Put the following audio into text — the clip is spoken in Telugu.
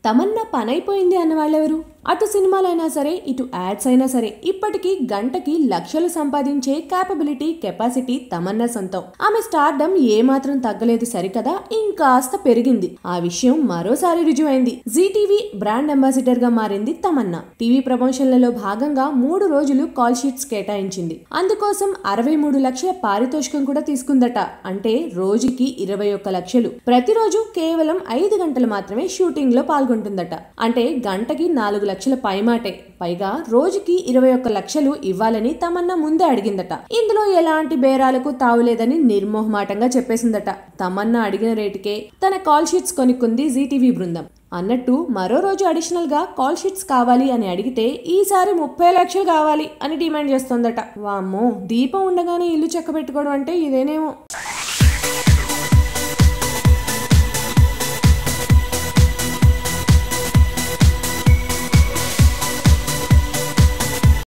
తమన్నా పనైపోయింది అన్న వాళ్ళెవరు అటు సినిమాలైనా సరే ఇటు యాడ్స్ అయినా సరే ఇప్పటికీ గంటకి లక్షలు సంపాదించే క్యాపబిలిటీ కెపాసిటీ తమన్నా సొంతం ఆమె స్టార్డమ్ ఏమాత్రం తగ్గలేదు సరికదా ఇంకాస్త పెరిగింది ఆ విషయం మరోసారి రుజువైంది జీటీవీ బ్రాండ్ అంబాసిడర్ గా మారింది తమన్నా టీవీ ప్రమోషన్లలో భాగంగా మూడు రోజులు కాల్ షీట్స్ కేటాయించింది అందుకోసం అరవై మూడు లక్షల పారితోషికం కూడా తీసుకుందట అంటే రోజుకి ఇరవై ఒక్క లక్షలు ప్రతిరోజు కేవలం ఐదు గంటలు మాత్రమే షూటింగ్ లో పాల్గొంటుందట అంటే గంటకి నాలుగు లక్షల పైమాటే పైగా రోజుకి ఇరవై ఒక్క లక్షలు ఇవ్వాలని తమన్నా ముందే అడిగిందట ఇందులో ఎలాంటి బేరాలకు తావులేదని నిర్మోహమాటంగా చెప్పేసిందట తమన్నా అడిగిన రేటుకే తన కాల్ షీట్స్ కొనుక్కుంది జీటీవీ బృందం అన్నట్టు మరో రోజు అడిషనల్ గా కాల్ షీట్స్ కావాలి అని అడిగితే ఈసారి ముప్పై లక్షలు కావాలి అని డిమాండ్ చేస్తోందట వామ్మో దీపం ఉండగానే ఇల్లు చెక్క పెట్టుకోవడం అంటే ఇదేనేమో